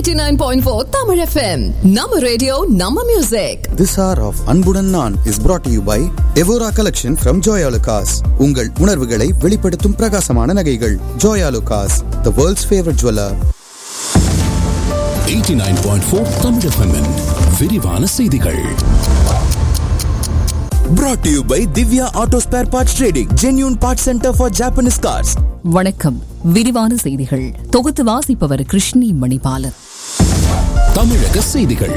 89.4 Tamil FM. Nama radio, Nama music. This hour of அன்புடன் நான் is brought to you by Evora Collection from Joya Lucas. உங்கள் உணர்வுகளை வெளிப்படுத்தும் பிரகாசமான நகைகள் Joya Lucas, the world's favorite jeweler. 89.4 Tamil FM -இன் விரிவான செய்திகள் brought to you by Divya Auto Spare Parts Trading, genuine parts center for Japanese cars. வணக்கம் விரிவான செய்திகள் தொகுத்து வாசிப்பவர் கிருஷ்ணி மணிபாலன் தமிழக செய்திகள்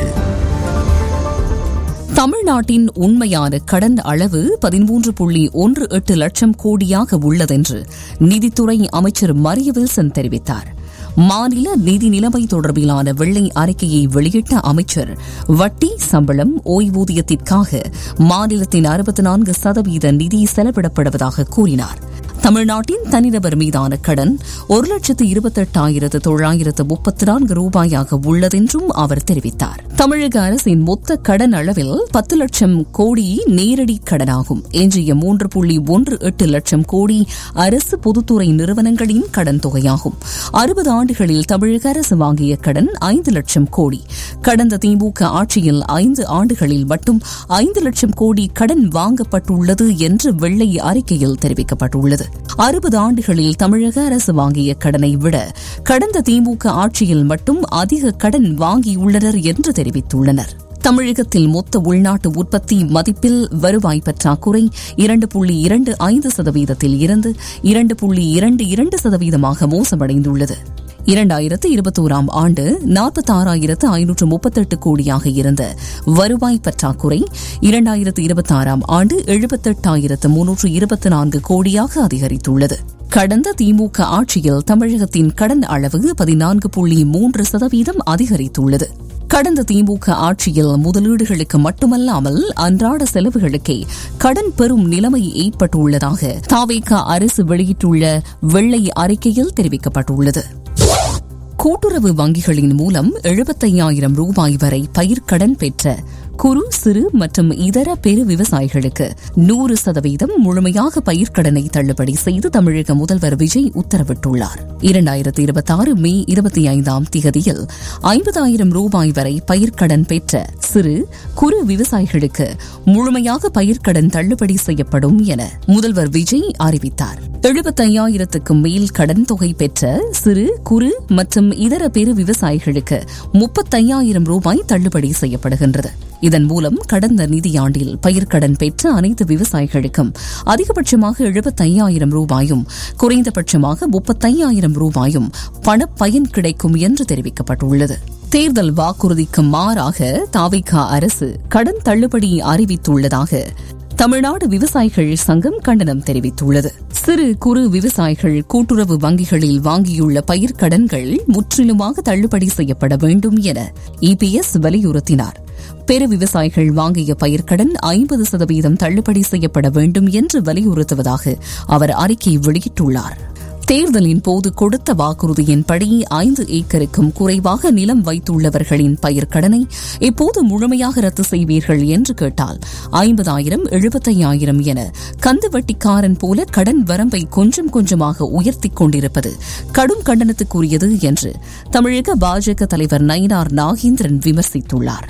தமிழ்நாட்டின் உண்மையான கடன் அளவு பதிமூன்று புள்ளி ஒன்று எட்டு லட்சம் கோடியாக உள்ளதென்று நிதித்துறை அமைச்சர் மரிய வில்சன் தெரிவித்தார் மாநில நிதி நிலைமை தொடர்பிலான வெள்ளை அறிக்கையை வெளியிட்ட அமைச்சர் வட்டி சம்பளம் ஓய்வூதியத்திற்காக மாநிலத்தின் அறுபத்தி நான்கு சதவீத நிதி செலவிடப்படுவதாக கூறினார் தமிழ்நாட்டின் தனிநபர் மீதான கடன் ஒரு லட்சத்து இருபத்தெட்டாயிரத்து தொள்ளாயிரத்து முப்பத்தி நான்கு ரூபாயாக உள்ளதென்றும் அவர் தெரிவித்தார் தமிழக அரசின் மொத்த கடன் அளவில் பத்து லட்சம் கோடி நேரடி கடனாகும் எஞ்சிய மூன்று புள்ளி ஒன்று எட்டு லட்சம் கோடி அரசு பொதுத்துறை நிறுவனங்களின் கடன் தொகையாகும் அறுபது ஆண்டுகளில் தமிழக அரசு வாங்கிய கடன் ஐந்து லட்சம் கோடி கடந்த திமுக ஆட்சியில் ஐந்து ஆண்டுகளில் மட்டும் ஐந்து லட்சம் கோடி கடன் வாங்கப்பட்டுள்ளது என்று வெள்ளை அறிக்கையில் தெரிவிக்கப்பட்டுள்ளது அறுபது ஆண்டுகளில் தமிழக அரசு வாங்கிய கடனை விட கடந்த திமுக ஆட்சியில் மட்டும் அதிக கடன் வாங்கியுள்ளனர் என்று தெரிவித்துள்ளனர் தமிழகத்தில் மொத்த உள்நாட்டு உற்பத்தி மதிப்பில் வருவாய் பற்றாக்குறை இரண்டு புள்ளி இரண்டு ஐந்து சதவீதத்தில் இருந்து இரண்டு புள்ளி இரண்டு இரண்டு சதவீதமாக மோசமடைந்துள்ளது இரண்டாயிரத்து இருபத்தோராம் ஆண்டு நாற்பத்தாறாயிரத்து ஐநூற்று முப்பத்தெட்டு கோடியாக இருந்த வருவாய் பற்றாக்குறை இரண்டாயிரத்து இருபத்தாறாம் ஆண்டு எழுபத்தெட்டாயிரத்து முன்னூற்று இருபத்தி நான்கு கோடியாக அதிகரித்துள்ளது கடந்த திமுக ஆட்சியில் தமிழகத்தின் கடன் அளவு பதினான்கு புள்ளி மூன்று சதவீதம் அதிகரித்துள்ளது கடந்த திமுக ஆட்சியில் முதலீடுகளுக்கு மட்டுமல்லாமல் அன்றாட செலவுகளுக்கே கடன் பெறும் நிலைமை ஏற்பட்டுள்ளதாக தாவேக அரசு வெளியிட்டுள்ள வெள்ளை அறிக்கையில் தெரிவிக்கப்பட்டுள்ளது கூட்டுறவு வங்கிகளின் மூலம் எழுபத்தையாயிரம் ரூபாய் வரை பயிர்க்கடன் பெற்ற குறு சிறு மற்றும் இதர பெரு விவசாயிகளுக்கு நூறு சதவீதம் முழுமையாக பயிர்க்கடனை தள்ளுபடி செய்து தமிழக முதல்வர் விஜய் உத்தரவிட்டுள்ளார் இரண்டாயிரத்தி இருபத்தி ஆறு மே இருபத்தி ஐந்தாம் திகதியில் ஐம்பதாயிரம் ரூபாய் வரை பயிர்க்கடன் பெற்ற சிறு குறு விவசாயிகளுக்கு முழுமையாக பயிர்க்கடன் தள்ளுபடி செய்யப்படும் என முதல்வர் விஜய் அறிவித்தார் எழுபத்தையாயிரத்துக்கும் மேல் கடன் தொகை பெற்ற சிறு குறு மற்றும் இதர பெரு விவசாயிகளுக்கு முப்பத்தையாயிரம் ரூபாய் தள்ளுபடி செய்யப்படுகின்றது இதன் மூலம் கடந்த நிதியாண்டில் பயிர்க்கடன் பெற்ற அனைத்து விவசாயிகளுக்கும் அதிகபட்சமாக எழுபத்தையாயிரம் ரூபாயும் குறைந்தபட்சமாக முப்பத்தையாயிரம் ரூபாயும் பணப்பயன் கிடைக்கும் என்று தெரிவிக்கப்பட்டுள்ளது தேர்தல் வாக்குறுதிக்கு மாறாக தாவிகா அரசு கடன் தள்ளுபடி அறிவித்துள்ளதாக தமிழ்நாடு விவசாயிகள் சங்கம் கண்டனம் தெரிவித்துள்ளது சிறு குறு விவசாயிகள் கூட்டுறவு வங்கிகளில் வாங்கியுள்ள பயிர்க்கடன்கள் முற்றிலுமாக தள்ளுபடி செய்யப்பட வேண்டும் என இபிஎஸ் வலியுறுத்தினார் பெரு விவசாயிகள் வாங்கிய பயிர்க்கடன் ஐம்பது சதவீதம் தள்ளுபடி செய்யப்பட வேண்டும் என்று வலியுறுத்துவதாக அவர் அறிக்கை வெளியிட்டுள்ளார் தேர்தலின் போது கொடுத்த வாக்குறுதியின்படி ஐந்து ஏக்கருக்கும் குறைவாக நிலம் வைத்துள்ளவர்களின் பயிர்க்கடனை இப்போது முழுமையாக ரத்து செய்வீர்கள் என்று கேட்டால் ஐம்பதாயிரம் எழுபத்தையாயிரம் என கந்து வட்டிக்காரன் போல கடன் வரம்பை கொஞ்சம் கொஞ்சமாக உயர்த்திக் கொண்டிருப்பது கடும் கண்டனத்துக்குரியது என்று தமிழக பாஜக தலைவர் நயினார் நாகேந்திரன் விமர்சித்துள்ளார்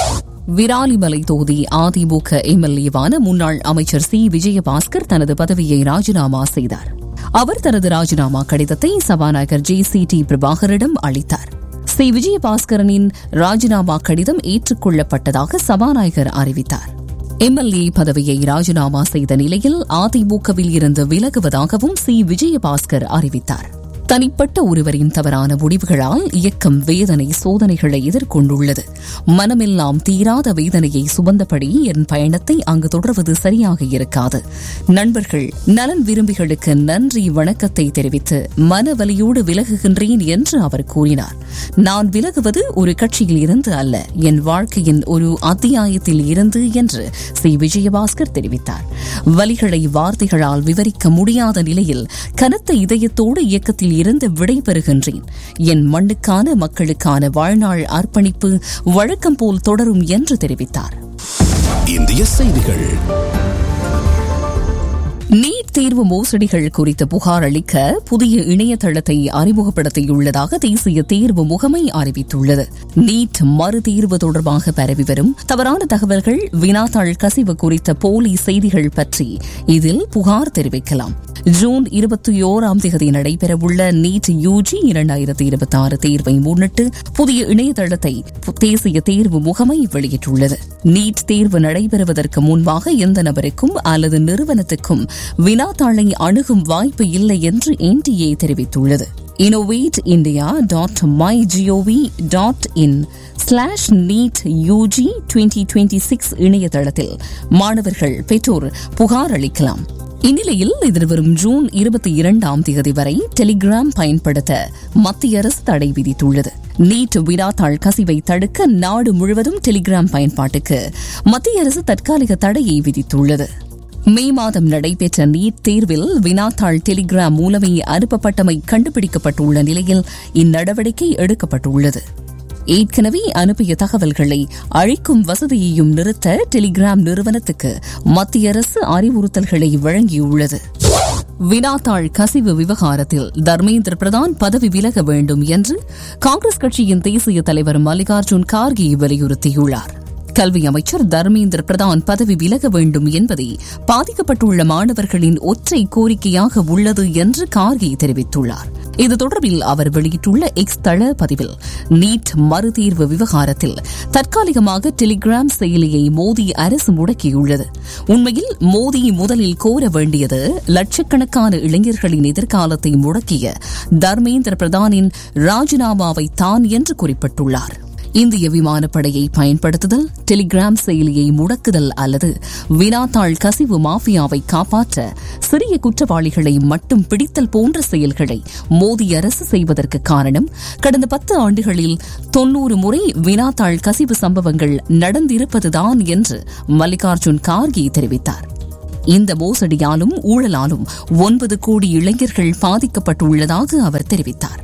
விராலிமலை தொகுதி அதிமுக எம்எல்ஏவான முன்னாள் அமைச்சர் சி விஜயபாஸ்கர் தனது பதவியை ராஜினாமா செய்தார் அவர் தனது ராஜினாமா கடிதத்தை சபாநாயகர் ஜே சி டி பிரபாகரிடம் அளித்தார் சி விஜயபாஸ்கரனின் ராஜினாமா கடிதம் ஏற்றுக்கொள்ளப்பட்டதாக சபாநாயகர் அறிவித்தார் எம்எல்ஏ பதவியை ராஜினாமா செய்த நிலையில் அதிமுகவில் இருந்து விலகுவதாகவும் சி விஜயபாஸ்கர் அறிவித்தார் தனிப்பட்ட ஒருவரின் தவறான முடிவுகளால் இயக்கம் வேதனை சோதனைகளை எதிர்கொண்டுள்ளது மனமெல்லாம் தீராத வேதனையை சுமந்தபடி என் பயணத்தை அங்கு தொடர்வது சரியாக இருக்காது நண்பர்கள் நலன் விரும்பிகளுக்கு நன்றி வணக்கத்தை தெரிவித்து மனவலியோடு விலகுகின்றேன் என்று அவர் கூறினார் நான் விலகுவது ஒரு கட்சியில் இருந்து அல்ல என் வாழ்க்கையின் ஒரு அத்தியாயத்தில் இருந்து என்று சி விஜயபாஸ்கர் தெரிவித்தார் வலிகளை வார்த்தைகளால் விவரிக்க முடியாத நிலையில் கனத்த இதயத்தோடு இயக்கத்தில் இருந்து விடைபெறுகின்றேன் என் மண்ணுக்கான மக்களுக்கான வாழ்நாள் அர்ப்பணிப்பு வழக்கம் போல் தொடரும் என்று தெரிவித்தார் இந்திய செய்திகள் நீட் தேர்வு மோசடிகள் குறித்த புகார் அளிக்க புதிய இணையதளத்தை அறிமுகப்படுத்தியுள்ளதாக தேசிய தேர்வு முகமை அறிவித்துள்ளது நீட் மறுதீர்வு தொடர்பாக பரவி வரும் தவறான தகவல்கள் வினாத்தாள் கசிவு குறித்த போலி செய்திகள் பற்றி இதில் புகார் தெரிவிக்கலாம் ஜூன் இருபத்தி ஓராம் தேதி நடைபெறவுள்ள நீட் யூஜி இரண்டாயிரத்தி இருபத்தி ஆறு தேர்வை முன்னிட்டு புதிய இணையதளத்தை தேசிய தேர்வு முகமை வெளியிட்டுள்ளது நீட் தேர்வு நடைபெறுவதற்கு முன்பாக எந்த நபருக்கும் அல்லது நிறுவனத்துக்கும் வினாத்தாளை அணுகும் வாய்ப்பு இல்லை என்று என்டிஏ தெரிவித்துள்ளது innovate India dot my G O V dot in slash NEET UG twenty twenty six இணையதளத்தில் மாணவர்கள் பெற்றோர் புகார் அளிக்கலாம் இந்நிலையில் எதிர்வரும் ஜூன் இருபத்தி இரண்டாம் தேதி வரை டெலிகிராம் பயன்படுத்த மத்திய அரசு தடை விதித்துள்ளது நீட் வினாத்தாள் கசிவை தடுக்க நாடு முழுவதும் டெலிகிராம் பயன்பாட்டுக்கு மத்திய அரசு தற்காலிக தடையை விதித்துள்ளது மே மாதம் நடைபெற்ற நீட் தேர்வில் வினாத்தாள் டெலிகிராம் மூலமே அனுப்பப்பட்டமை கண்டுபிடிக்கப்பட்டுள்ள நிலையில் இந்நடவடிக்கை எடுக்கப்பட்டுள்ளது ஏற்கனவே அனுப்பிய தகவல்களை அழிக்கும் வசதியையும் நிறுத்த டெலிகிராம் நிறுவனத்துக்கு மத்திய அரசு அறிவுறுத்தல்களை வழங்கியுள்ளது வினாத்தாள் கசிவு விவகாரத்தில் தர்மேந்திர பிரதான் பதவி விலக வேண்டும் என்று காங்கிரஸ் கட்சியின் தேசிய தலைவர் மல்லிகார்ஜுன் கார்கே வலியுறுத்தியுள்ளார் கல்வி அமைச்சர் தர்மேந்திர பிரதான் பதவி விலக வேண்டும் என்பதே பாதிக்கப்பட்டுள்ள மாணவர்களின் ஒற்றை கோரிக்கையாக உள்ளது என்று கார்கே தெரிவித்துள்ளார் இது தொடர்பில் அவர் வெளியிட்டுள்ள எக்ஸ் தள பதிவில் நீட் மறுதீர்வு விவகாரத்தில் தற்காலிகமாக டெலிகிராம் செயலியை மோடி அரசு முடக்கியுள்ளது உண்மையில் மோடி முதலில் கோர வேண்டியது லட்சக்கணக்கான இளைஞர்களின் எதிர்காலத்தை முடக்கிய தர்மேந்திர பிரதானின் ராஜினாமாவை தான் என்று குறிப்பிட்டுள்ளார் இந்திய விமானப்படையை பயன்படுத்துதல் டெலிகிராம் செயலியை முடக்குதல் அல்லது வினாத்தாள் கசிவு மாஃபியாவை காப்பாற்ற சிறிய குற்றவாளிகளை மட்டும் பிடித்தல் போன்ற செயல்களை மோடி அரசு செய்வதற்கு காரணம் கடந்த பத்து ஆண்டுகளில் தொன்னூறு முறை வினாத்தாள் கசிவு சம்பவங்கள் நடந்திருப்பதுதான் என்று மல்லிகார்ஜுன் கார்கே தெரிவித்தார் இந்த மோசடியாலும் ஊழலாலும் ஒன்பது கோடி இளைஞர்கள் பாதிக்கப்பட்டுள்ளதாக அவர் தெரிவித்தார்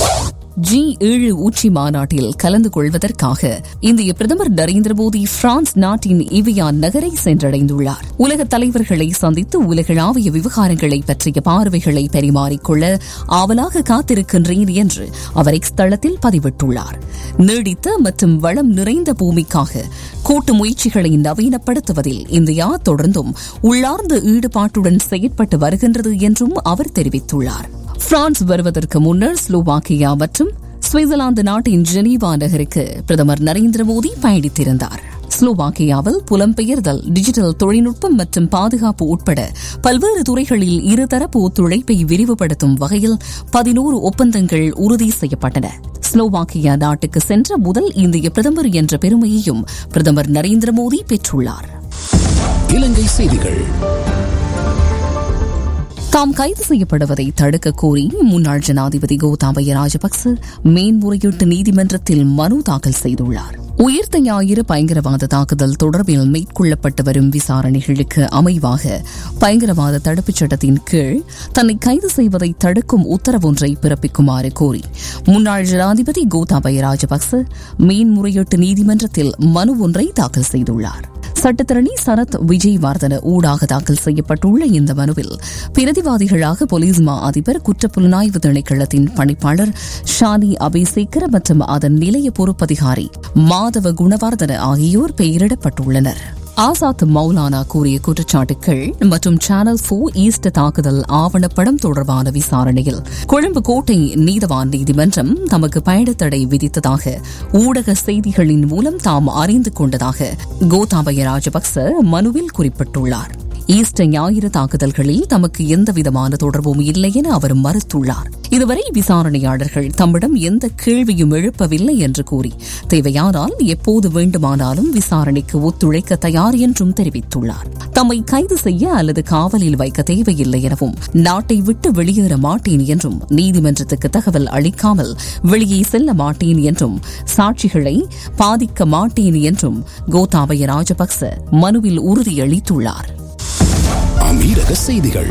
ஜி ஏழு உச்சி மாநாட்டில் கலந்து கொள்வதற்காக இந்திய பிரதமர் நரேந்திர மோடி பிரான்ஸ் நாட்டின் இவியான் நகரை சென்றடைந்துள்ளார் உலக தலைவர்களை சந்தித்து உலகளாவிய விவகாரங்களை பற்றிய பார்வைகளை பரிமாறிக்கொள்ள ஆவலாக காத்திருக்கின்றேன் என்று அவர் எக்ஸ் தளத்தில் பதிவிட்டுள்ளார் நீடித்த மற்றும் வளம் நிறைந்த பூமிக்காக கூட்டு முயற்சிகளை நவீனப்படுத்துவதில் இந்தியா தொடர்ந்தும் உள்ளார்ந்த ஈடுபாட்டுடன் செயற்பட்டு வருகின்றது என்றும் அவர் தெரிவித்துள்ளார் பிரான்ஸ் வருவதற்கு முன்னர் ஸ்லோவாக்கியா மற்றும் சுவிட்சர்லாந்து நாட்டின் ஜெனீவா நகருக்கு பிரதமர் நரேந்திர மோடி பயணித்திருந்தார் ஸ்லோவாக்கியாவில் புலம்பெயர்தல் டிஜிட்டல் தொழில்நுட்பம் மற்றும் பாதுகாப்பு உட்பட பல்வேறு துறைகளில் இருதரப்பு ஒத்துழைப்பை விரிவுபடுத்தும் வகையில் பதினோரு ஒப்பந்தங்கள் உறுதி செய்யப்பட்டன ஸ்லோவாக்கியா நாட்டுக்கு சென்ற முதல் இந்திய பிரதமர் என்ற பெருமையையும் பிரதமர் நரேந்திர மோடி பெற்றுள்ளார் இலங்கை செய்திகள் தாம் கைது செய்யப்படுவதை தடுக்க கோரி முன்னாள் ஜனாதிபதி கோத்தாபய ராஜபக்ச மேன்முறையீட்டு நீதிமன்றத்தில் மனு தாக்கல் செய்துள்ளார் உயிர்த்த ஞாயிறு பயங்கரவாத தாக்குதல் தொடர்பில் மேற்கொள்ளப்பட்டு வரும் விசாரணைகளுக்கு அமைவாக பயங்கரவாத தடுப்புச் சட்டத்தின் கீழ் தன்னை கைது செய்வதை தடுக்கும் உத்தரவொன்றை பிறப்பிக்குமாறு கோரி முன்னாள் ஜனாதிபதி கோத்தாபய ராஜபக்ச மேன்முறையீட்டு நீதிமன்றத்தில் மனு ஒன்றை தாக்கல் செய்துள்ளார் சட்டத்தரணி சரத் விஜயவர்தன ஊடாக தாக்கல் செய்யப்பட்டுள்ள இந்த மனுவில் பிரதிவாதிகளாக போலீஸ் மா அதிபர் குற்றப்புலனாய்வு திணைக்களத்தின் பணிப்பாளர் ஷானி அபேசேகர் மற்றும் அதன் நிலைய பொறுப்பதிகாரி மாதவ குணவர்தன ஆகியோர் பெயரிடப்பட்டுள்ளனர் ஆசாத் மௌலானா கூறிய குற்றச்சாட்டுகள் மற்றும் சேனல் போ ஈஸ்ட் தாக்குதல் ஆவணப்படம் தொடர்பான விசாரணையில் கொழும்பு கோட்டை நீதவான் நீதிமன்றம் தமக்கு பயணத்தடை விதித்ததாக ஊடக செய்திகளின் மூலம் தாம் அறிந்து கொண்டதாக கோத்தாபய ராஜபக்ச மனுவில் குறிப்பிட்டுள்ளார் ஈஸ்டர் ஞாயிறு தாக்குதல்களில் தமக்கு எந்தவிதமான தொடர்பும் இல்லை என அவர் மறுத்துள்ளார் இதுவரை விசாரணையாளர்கள் தம்மிடம் எந்த கேள்வியும் எழுப்பவில்லை என்று கூறி தேவையானால் எப்போது வேண்டுமானாலும் விசாரணைக்கு ஒத்துழைக்க தயார் என்றும் தெரிவித்துள்ளார் தம்மை கைது செய்ய அல்லது காவலில் வைக்க தேவையில்லை எனவும் நாட்டை விட்டு வெளியேற மாட்டேன் என்றும் நீதிமன்றத்துக்கு தகவல் அளிக்காமல் வெளியே செல்ல மாட்டேன் என்றும் சாட்சிகளை பாதிக்க மாட்டேன் என்றும் கோத்தாபய ராஜபக்ச மனுவில் உறுதியளித்துள்ளார் அமீரக செய்திகள்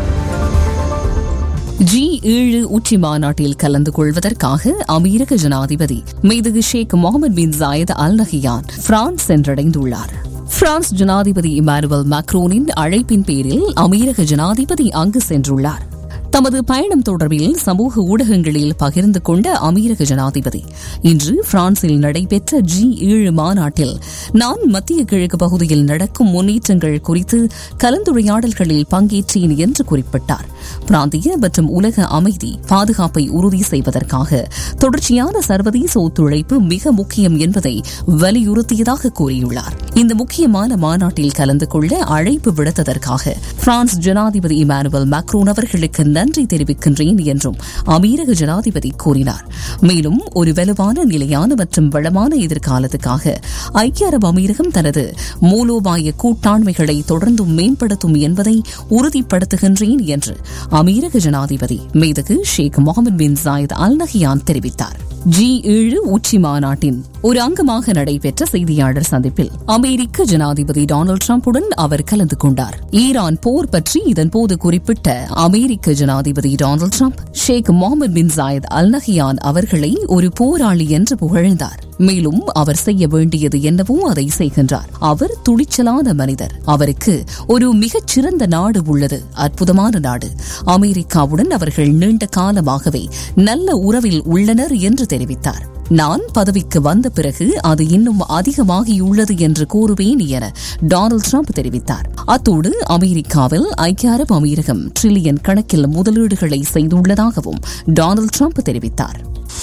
ஜி ஏழு உச்சி மாநாட்டில் கலந்து கொள்வதற்காக அமீரக ஜனாதிபதி மெய்தகு Sheikh Mohammed bin Zayed Al Nahyan France சென்றடைந்துள்ளார் பிரான்ஸ் ஜனாதிபதி இமானுவல் மேக்ரோனின் அழைப்பின் பேரில் அமீரக ஜனாதிபதி அங்கு சென்றுள்ளார் தமது பயணம் தொடர்பில் சமூக ஊடகங்களில் பகிர்ந்து கொண்ட அமீரக ஜனாதிபதி இன்று பிரான்சில் நடைபெற்ற ஜி ஏழு மாநாட்டில் நான் மத்திய கிழக்கு பகுதியில் நடக்கும் முன்னேற்றங்கள் குறித்து கலந்துரையாடல்களில் பங்கேற்றேன் என்று குறிப்பிட்டார் பிராந்திய மற்றும் உலக அமைதி பாதுகாப்பை உறுதி செய்வதற்காக தொடர்ச்சியான சர்வதேச ஒத்துழைப்பு மிக முக்கியம் என்பதை வலியுறுத்தியதாக கூறியுள்ளார் இந்த முக்கியமான மாநாட்டில் கலந்து கொள்ள அழைப்பு விடுத்ததற்காக பிரான்ஸ் ஜனாதிபதி இமானுவல் மேக்ரோன் அவர்களுக்கு நன்றி தெரிவிக்கின்றேன் என்றும் அமீரக ஜனாதிபதி கூறினார் மேலும் ஒரு வலுவான நிலையான மற்றும் வளமான எதிர்காலத்துக்காக ஐக்கிய அரபு அமீரகம் தனது மூலோபாய கூட்டாண்மைகளை தொடர்ந்தும் மேம்படுத்தும் என்பதை உறுதிப்படுத்துகின்றேன் என்று அமீரக ஜனாதிபதி மேதகு Sheikh Mohammed bin Zayed Al Nahyan தெரிவித்தார் ஜி ஏழு உச்சி மாநாட்டின் ஒரு அங்கமாக நடைபெற்ற செய்தியாளர் சந்திப்பில் அமெரிக்க ஜனாதிபதி டொனால்டு டிரம்புடன் அவர் கலந்து கொண்டார் ஈரான் போர் பற்றி இதன்போது குறிப்பிட்ட அமெரிக்க ஜனாதிபதி Donald Trump Sheikh Mohammed bin Zayed Al Nahyan அவர்களை ஒரு போராளி என்று புகழ்ந்தார் மேலும் அவர் செய்ய வேண்டியது என்னவோ அதை செய்கின்றார் அவர் துணிச்சலான மனிதர் அவருக்கு ஒரு மிகச் சிறந்த நாடு உள்ளது அற்புதமான நாடு அமெரிக்காவுடன் அவர்கள் நீண்ட காலமாகவே நல்ல உறவில் உள்ளனர் என்று தெரிவித்தார் நான் பதவிக்கு வந்த பிறகு அது இன்னும் அதிகமாகியுள்ளது என்று கூறுவேன் என டொனால்டு ட்ரம்ப் தெரிவித்தார் அத்தோடு அமெரிக்காவில் ஐக்கிய அரபு அமீரகம் டிரில்லியன் கணக்கில் முதலீடுகளை செய்துள்ளதாகவும் டொனால்டு ட்ரம்ப் தெரிவித்தார்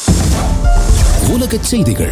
உலகச் செய்திகள்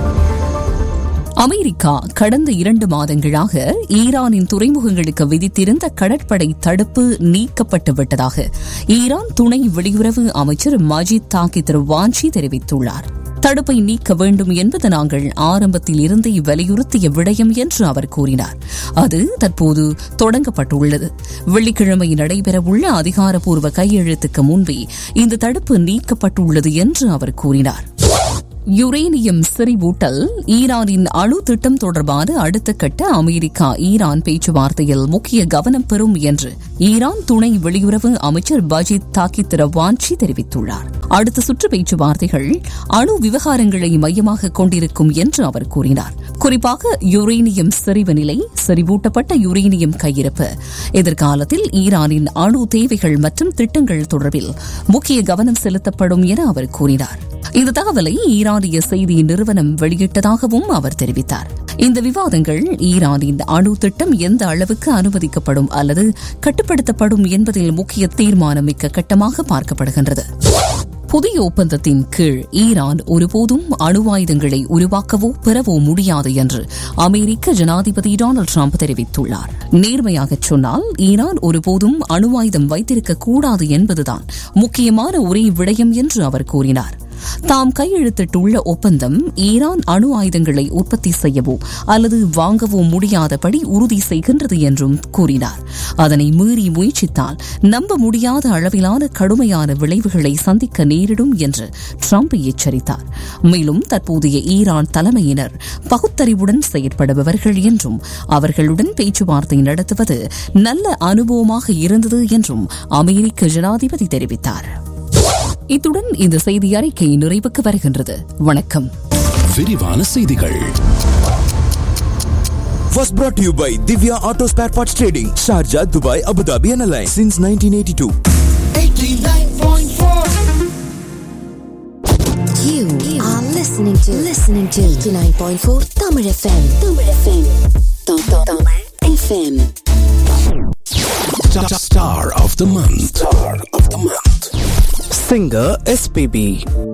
அமெரிக்கா கடந்த இரண்டு மாதங்களாக ஈரானின் துறைமுகங்களுக்கு விதித்திருந்த கடற்படை தடுப்பு நீக்கப்பட்டு விட்டதாக ஈரான் துணை வெளியுறவு அமைச்சர் மஜித் தாகித் வாஞ்சி தெரிவித்துள்ளார் தடுப்பை நீக்க வேண்டும் என்பது நாங்கள் ஆரம்பத்தில் இருந்தே வலியுறுத்திய விடயம் என்று அவர் கூறினார் அது தற்போது தொடங்கப்பட்டுள்ளது வெள்ளிக்கிழமை நடைபெறவுள்ள அதிகாரப்பூர்வ கையெழுத்துக்கு முன்பே இந்த தடுப்பு நீக்கப்பட்டுள்ளது என்று அவர் கூறினார் யுரேனியம் செறிவூட்டல் ஈரானின் அணு திட்டம் தொடர்பான அடுத்த கட்ட அமெரிக்கா ஈரான் பேச்சுவார்த்தையில் முக்கிய கவனம் பெறும் என்று ஈரான் துணை வெளியுறவு அமைச்சர் பஜித் தாக்கித் ரவான்சி தெரிவித்துள்ளார் அடுத்த சுற்று பேச்சுவார்த்தைகள் அணு விவகாரங்களை மையமாக கொண்டிருக்கும் என்று அவர் கூறினார் குறிப்பாக யுரேனியம் செறிவு நிலை செறிவூட்டப்பட்ட யுரேனியம் கையிருப்பு எதிர்காலத்தில் ஈரானின் அணு தேவைகள் மற்றும் திட்டங்கள் தொடர்பில் முக்கிய கவனம் செலுத்தப்படும் என அவர் கூறினார் இந்த தகவலை ஈரானிய செய்தி நிறுவனம் வெளியிட்டதாகவும் அவர் தெரிவித்தார் இந்த விவாதங்கள் ஈரானின் அணு திட்டம் எந்த அளவுக்கு அனுமதிக்கப்படும் அல்லது கட்டுப்படுத்தப்படும் என்பதில் முக்கிய தீர்மானமிக்க கட்டமாக பார்க்கப்படுகின்றது புதிய ஒப்பந்தத்தின் கீழ் ஈரான் ஒருபோதும் அணு ஆயுதங்களை உருவாக்கவோ பெறவோ முடியாது என்று அமெரிக்க ஜனாதிபதி டொனால்டு டிரம்ப் தெரிவித்துள்ளார் நேர்மையாக சொன்னால் ஈரான் ஒருபோதும் அணு ஆயுதம் வைத்திருக்க கூடாது என்பதுதான் முக்கியமான ஒரே விடயம் என்று அவர் கூறினார் தாம் கையெழுத்திட்டுள்ள ஒப்பந்தம் ஈரான் அணு ஆயுதங்களை உற்பத்தி செய்யவோ அல்லது வாங்கவோ முடியாதபடி உறுதி செய்கின்றது என்றும் கூறினார் அதனை மீறி முயற்சித்தால் நம்ப முடியாத அளவிலான கடுமையான விளைவுகளை சந்திக்க நேரிடும் என்று ட்ரம்ப் எச்சரித்தார் மேலும் தற்போதைய ஈரான் தலைமையினர் பகுத்தறிவுடன் செயற்படுபவர்கள் என்றும் அவர்களுடன் பேச்சுவார்த்தை நடத்துவது நல்ல அனுபவமாக இருந்தது என்றும் அமெரிக்க ஜனாதிபதி தெரிவித்தார் இத்துடன் இந்த செய்தி அறிக்கை நிறைவுக்கு வருகின்றது வணக்கம் விரிவான செய்திகள் Was brought to you by Divya Auto Spare Parts Trading, Sharjah, Dubai, Abu Dhabi, and Alliance since 1982. You are listening to listening to 89.4 Tamil FM. Tamil FM. Tamil FM. Star of the month. Star of the month. Singer SPB.